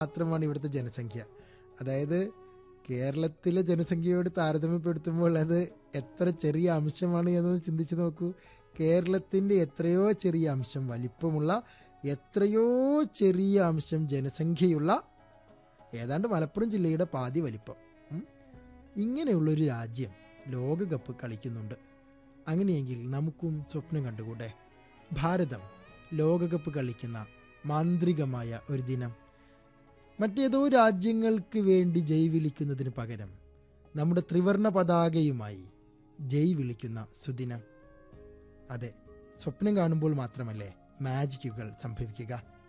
മാത്രമാണ് ഇവിടുത്തെ ജനസംഖ്യ അതായത് കേരളത്തിലെ ജനസംഖ്യയോട് താരതമ്യപ്പെടുത്തുമ്പോൾ അത് എത്ര ചെറിയ അംശമാണ് എന്നൊന്ന് ചിന്തിച്ചു നോക്കൂ കേരളത്തിൻ്റെ എത്രയോ ചെറിയ അംശം വലിപ്പമുള്ള എത്രയോ ചെറിയ അംശം ജനസംഖ്യയുള്ള ഏതാണ്ട് മലപ്പുറം ജില്ലയുടെ പാതി വലിപ്പം ഉം. ഇങ്ങനെയുള്ളൊരു രാജ്യം ലോകകപ്പ് കളിക്കുന്നുണ്ട് അങ്ങനെയെങ്കിൽ നമുക്കും സ്വപ്നം കണ്ടുകൂടെ ഭാരതം ലോകകപ്പ് കളിക്കുന്ന മാന്ത്രികമായ ഒരു ദിനം മറ്റേതോ രാജ്യങ്ങൾക്ക് വേണ്ടി ജയ് വിളിക്കുന്നതിന് പകരം നമ്മുടെ ത്രിവർണ പതാകയുമായി ജയ് വിളിക്കുന്ന സുദിനം അതെ സ്വപ്നം കാണുമ്പോൾ മാത്രമല്ലേ മാജിക്കുകൾ സംഭവിക്കുക